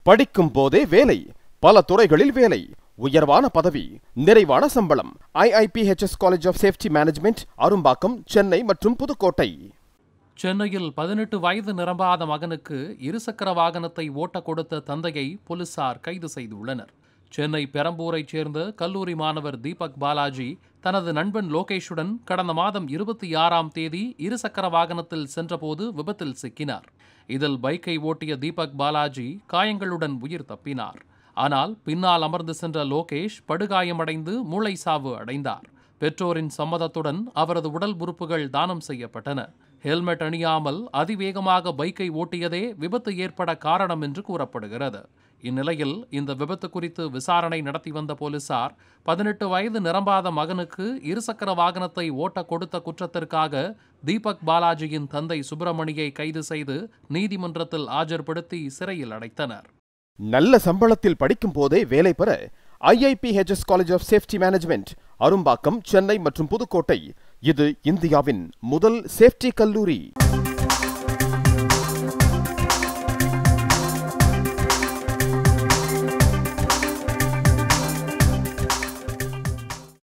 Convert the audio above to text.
படிக்கும் போதே வேலை பல துறைகளில் வேலை உயர்வான பதவி நிறைவான சம்பளம் IIPHS college of safety management Arumbakkam Chennai மற்றும் புதுக்கோட்டை சென்னையில் பதினெட்டு வயது நிரம்பாத மகனுக்கு இருசக்கர வாகனத்தை ஓட்டக் கொடுத்த தந்தையை போலீசார் கைது செய்துள்ளனர் சென்னை பெரம்பூரைச் சேர்ந்த கல்லூரி மாணவர் தீபக் பாலாஜி தனது நண்பன் லோகேஷுடன் கடந்த மாதம் இருபத்தி ஆறாம் தேதி இருசக்கர வாகனத்தில் சென்றபோது விபத்தில் சிக்கினார் இதில் பைக்கை ஓட்டிய தீபக் பாலாஜி காயங்களுடன் உயிர் தப்பினார் ஆனால் பின்னால் அமர்ந்து சென்ற லோகேஷ் படுகாயமடைந்து மூளை சாவு அடைந்தார் பெற்றோரின் சம்மதத்துடன் அவரது உடல் உறுப்புகள் தானம் செய்யப்பட்டன ஹெல்மெட் அணியாமல் அதிவேகமாக பைக்கை ஓட்டியதே விபத்து ஏற்பட காரணம் என்று கூறப்படுகிறது இந்நிலையில் இந்த விபத்து குறித்து விசாரணை நடத்தி வந்த போலீசார் பதினெட்டு வயது நிரம்பாத மகனுக்கு இருசக்கர வாகனத்தை ஓட்ட கொடுத்த குற்றத்திற்காக தீபக் பாலாஜியின் தந்தை சுப்பிரமணியை கைது செய்து நீதிமன்றத்தில் ஆஜர்படுத்தி சிறையில் அடைத்தனர் நல்ல சம்பளத்தில் படிக்கும் போதே வேலை பெற IIPHS college of safety management Arumbakkam Chennai மற்றும் புதுக்கோட்டை இது இந்தியாவின் முதல் சேஃப்டி கல்லூரி